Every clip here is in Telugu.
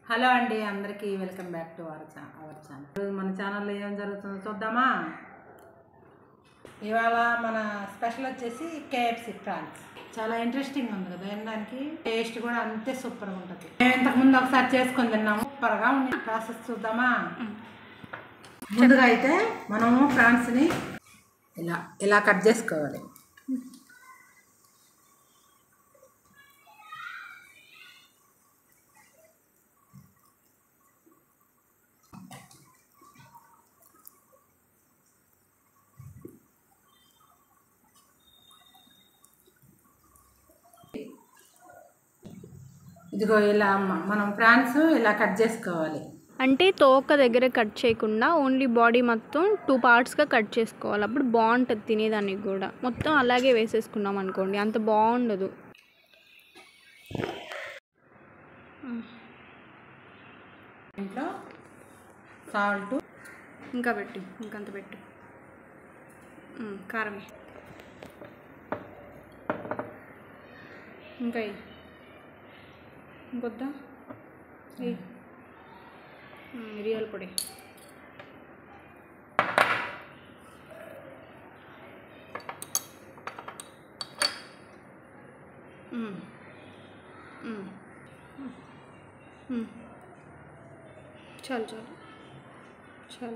హలో అండి అందరికీ వెల్కమ్ బ్యాక్ టు అవర్ ఛా అవర్ ఛానల్ ఇప్పుడు మన ఛానల్లో ఏం జరుగుతుందో చూద్దామా ఇవాళ మన స్పెషల్ వచ్చేసి కేఎఫ్సి ప్రాన్స్ చాలా ఇంట్రెస్టింగ్ ఉంది కదా వినడానికి టేస్ట్ కూడా అంతే సూపర్గా ఉంటుంది మేము ఇంతకుముందు ఒకసారి చేసుకొని తిన్నాము సూపర్గా ఉంది ప్రాసెస్ చూద్దామా ముందుగా అయితే మనము ప్రాన్స్ని ఇలా ఇలా కట్ చేసుకోవాలి ఇదిగో ఇలా మ- మనం ప్రాన్స్ ఇలా కట్ చేసుకోవాలి అంటే తోక దగ్గర కట్ చేయకుండా ఓన్లీ బాడీ మొత్తం టూ పార్ట్స్గా కట్ చేసుకోవాలి అప్పుడు బాగుంటుంది తినేదానికి కూడా మొత్తం అలాగే వేసేసుకున్నాం అనుకోండి అంత బాగుండదు ఇంట్లో సాల్ట్ ఇంకా పెట్టు ఇంకంత పెట్టు ఉమ్, కారం ఇంకా ఎయ్. ఇంకొద్దా ఎయ్. ఉమ్, మిరియాల పొడి ఉమ్. ఉమ్. ఉమ్. చాలు చాలు చాలు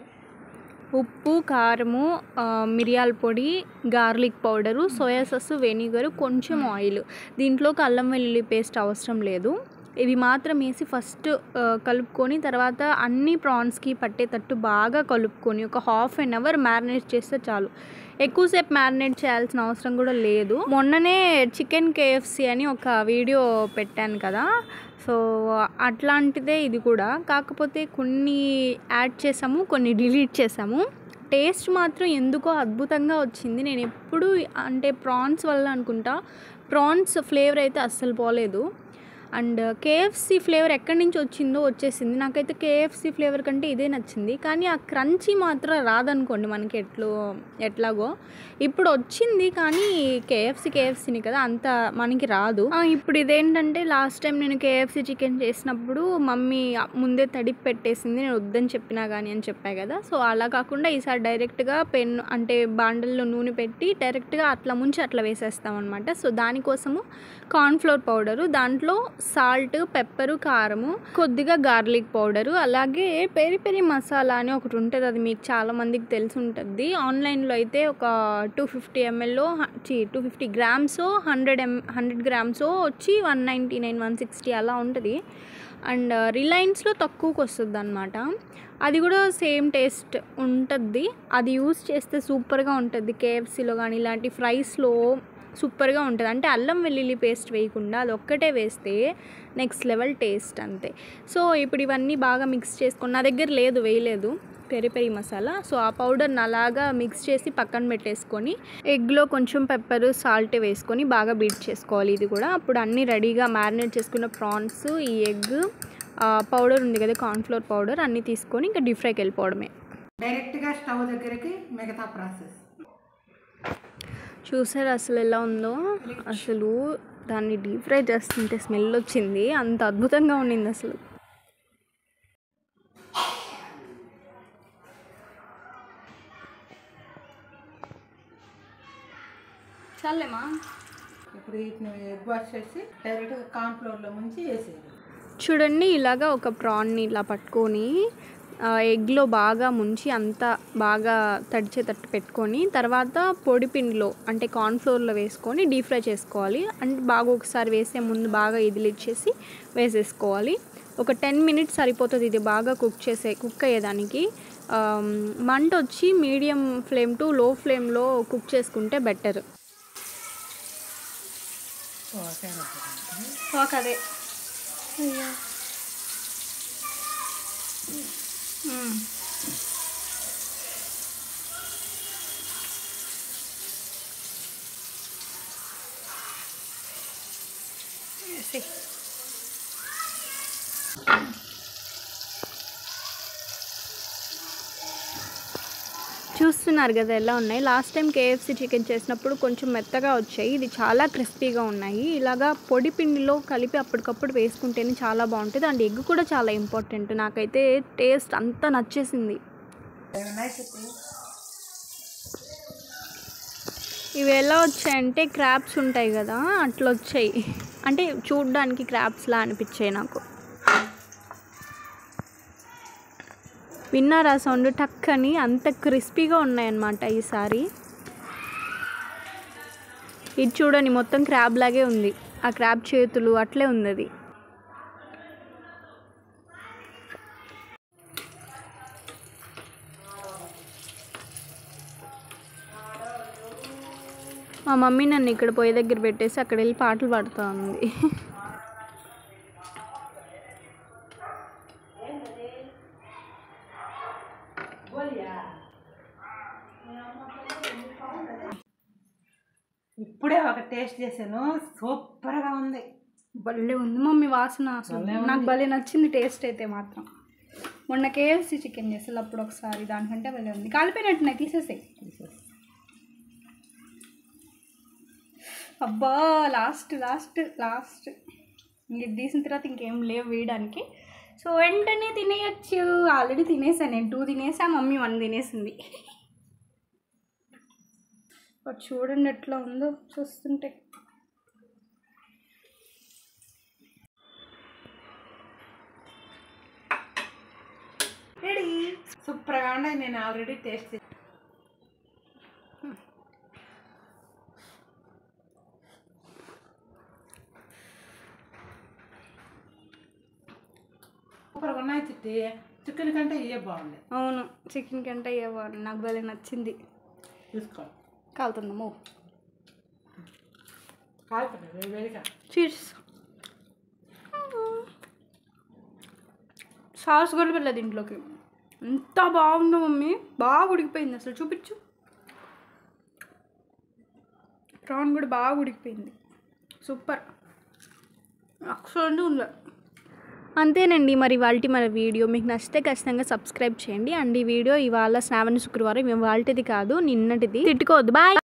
ఉప్పు కారము ఆ, మిరియాల పొడి garlic powder soya sauce vinegar కొంచెం ఆయిల్ దీంట్లోకి అల్లం వెల్లుల్లి పేస్ట్ అవసరం లేదు ఇవి మాత్రం వేసి ఫస్ట్ ఆ, కలుపుకొని తర్వాత అన్ని ప్రాన్స్కి పట్టేటట్టు బాగా కలుపుకొని ఒక హాఫ్ అన్ అవర్ మ్యారినేట్ చేస్తే చాలు ఎక్కువసేపు మ్యారినేట్ చేయాల్సిన అవసరం కూడా లేదు మొన్ననే చికెన్ కేఎఫ్సి అని ఒక వీడియో పెట్టాను కదా సో అట్లాంటిదే ఇది కూడా కాకపోతే కొన్ని యాడ్ చేసాము కొన్ని డిలీట్ చేసాము టేస్ట్ మాత్రం ఎందుకో అద్భుతంగా వచ్చింది నేను ఎప్పుడు అంటే ప్రాన్స్ వల్ల అనుకుంటా ప్రాన్స్ ఫ్లేవర్ అయితే అస్సలు పోలేదు అండ్ కేఎఫ్సి ఫ్లేవర్ ఎక్కడి నుంచి వచ్చిందో వచ్చేసింది నాకైతే కేఎఫ్సి ఫ్లేవర్ కంటే ఇదే నచ్చింది కానీ ఆ క్రంచీ మాత్రం రాదనుకోండి మనకి ఎట్లో ఎట్లాగో ఇప్పుడు వచ్చింది కానీ కేఎఫ్సి కేఎఫ్సీని కదా అంత మనకి రాదు ఆ, ఇప్పుడు ఇదేంటంటే లాస్ట్ టైం నేను కేఎఫ్సి చికెన్ చేసినప్పుడు మమ్మీ ముందే తడిపి పెట్టేసింది నేను వద్దని చెప్పినా కానీ అని చెప్పా కదా సో అలా కాకుండా ఈసారి డైరెక్ట్గా పెన్ అంటే బాండల్లో నూనె పెట్టి డైరెక్ట్గా అట్లా ముంచి అట్లా వేసేస్తాం అనమాట సో దానికోసము కార్న్ఫ్లోర్ పౌడరు దాంట్లో సాల్ట్ పెప్పరు కారము కొద్దిగా గార్లిక్ పౌడరు అలాగే పెరి పెరి మసాలా అని ఒకటి ఉంటుంది అది మీకు చాలా మందికి తెలిసి ఉంటుంది ఆన్లైన్లో అయితే ఒక టూ ఫిఫ్టీ ఎంఎల్లో two fifty grams hundred M hundred grams వచ్చి one ninety nine one sixty అలా ఉంటుంది అండ్ రిలయన్స్లో తక్కువకి వస్తుంది అనమాట అది కూడా సేమ్ టేస్ట్ ఉంటుంది అది యూస్ చేస్తే సూపర్గా ఉంటుంది కేఎఫ్సీలో కానీ ఇలాంటి ఫ్రైస్లో సూపర్గా ఉంటుంది అంటే అల్లం వెల్లుల్లి పేస్ట్ వేయకుండా అది ఒక్కటే వేస్తే నెక్స్ట్ లెవెల్ టేస్ట్ అంతే సో ఇప్పుడు ఇవన్నీ బాగా మిక్స్ చేసుకొని నా దగ్గర లేదు వేయలేదు పెరి పెరి మసాలా సో ఆ పౌడర్ని అలాగా మిక్స్ చేసి పక్కన పెట్టేసుకొని ఎగ్లో కొంచెం పెప్పర్ సాల్ట్ వేసుకొని బాగా బీట్ చేసుకోవాలి ఇది కూడా అప్పుడు అన్నీ రెడీగా మ్యారినేట్ చేసుకున్న ప్రాన్స్ ఈ ఎగ్ పౌడర్ ఉంది కదా కార్న్ఫ్లోర్ పౌడర్ అన్నీ తీసుకొని ఇంకా డీప్ ఫ్రైకి వెళ్ళిపోవడమే డైరెక్ట్గా స్టవ్ దగ్గరికి మిగతా ప్రాసెస్ చూసారు అసలు ఎలా ఉందో అసలు దాన్ని డీప్ ఫ్రై చేస్తుంటే స్మెల్ వచ్చింది అంత అద్భుతంగా ఉండింది అసలు చాలేమా ఇప్పుడు వీటిని ఎగ్ వాష్ చేసి డైరెక్ట్గా కార్న్ ఫ్లోర్లో ముంచి వేసేయాలి చూడండి ఇలాగా ఒక ప్రాన్ని ఇలా పట్టుకొని ఆ, ఎగ్లో బాగా ముంచి అంతా బాగా తడిచేటట్టు పెట్టుకొని తర్వాత పొడి పిండిలో అంటే కార్న్ఫ్లోర్లో వేసుకొని డీప్ ఫ్రై చేసుకోవాలి అంటే బాగా ఒకసారి వేసే ముందు బాగా ఇదిలిచ్చేసి వేసేసుకోవాలి ఒక టెన్ మినిట్స్ సరిపోతుంది ఇది బాగా కుక్ చేసే కుక్ అయ్యేదానికి ఆమ్, మంట వచ్చి మీడియం ఫ్లేమ్ టు లో ఫ్లేమ్లో కుక్ చేసుకుంటే బెటర్ ఓకే అదే చూస్తున్నారు కదా ఎలా ఉన్నాయి లాస్ట్ టైం కేఎఫ్సి చికెన్ చేసినప్పుడు కొంచెం మెత్తగా వచ్చాయి ఇది చాలా క్రిస్పీగా ఉన్నాయి ఇలాగా పొడి పిండిలో కలిపి అప్పటికప్పుడు వేసుకుంటేనే చాలా బాగుంటుంది అండ్ ఎగ్ కూడా చాలా ఇంపార్టెంట్ నాకైతే టేస్ట్ అంతా నచ్చేసింది ఏమన్నా చిట్టి ఇవి ఎలా వచ్చాయంటే క్రాప్స్ ఉంటాయి కదా అట్లా వచ్చాయి అంటే చూడ్డానికి క్రాప్స్లా అనిపించాయి నాకు విన్నారా సౌండ్ టక్ అని అంత క్రిస్పీగా ఉన్నాయన్నమాట ఈసారి ఇది చూడండి మొత్తం క్రాబ్ లాగే ఉంది ఆ క్రాబ్ చేతులు అట్లే ఉంది అది మా మమ్మీ నన్ను ఇక్కడ పొయ్యి దగ్గర పెట్టేసి అక్కడ వెళ్ళి పాటలు పాడుతూ ఉంది ఇప్పుడే ఒక టేస్ట్ చేశాను సూపర్గా ఉంది భలే ఉంది మమ్మీ వాసన అసలు నాకు భలే నచ్చింది టేస్ట్ అయితే మాత్రం మొన్న కేఎఫ్సి చికెన్ చేసాను అప్పుడు ఒకసారి దానికంటే భలే ఉంది కాలిపోయినట్టున్నాయి తీసేసాయి అబ్బా లాస్ట్ లాస్ట్ లాస్ట్ ఇంక ఇది తీసిన తర్వాత ఇంకేం లేవు వేయడానికి సో వెంటనే తినేయచ్చు ఆల్రెడీ తినేసాను నేను టూ తినేసా మమ్మీ వన్ తినేసింది బట్ చూడండి ఎట్లా ఉందో చూస్తుంటే రెడీ సూపర్గా ఉన్నాయి నేను ఆల్రెడీ టేస్ట్ చేసి సూపర్గా ఉన్నాయి చిట్టి చికెన్ కంటే ఇవే బాగుంది అవును చికెన్ కంటే ఇవ్వాలి నాకు భలే నచ్చింది చూసుకో కాలుతుందమ్మో కాలుతుంది వేడి వేడిగా చీజ్ సాస్ కూడా వెళ్ళదు ఇంట్లోకి ఎంత బాగుందో మమ్మీ బాగా ఉడికిపోయింది అసలు చూపించు ప్రాన్ కూడా బాగా ఉడికిపోయింది సూపర్ అక్షరం ఉంది అంతేనండి మరి వాళ్ళ మన వీడియో మీకు నచ్చితే ఖచ్చితంగా సబ్స్క్రైబ్ చేయండి అండ్ ఈ వీడియో ఇవాళ శ్రావణ శుక్రవారం ఇవాళది కాదు నిన్నటిది తిట్టుకోవద్దు బాయ్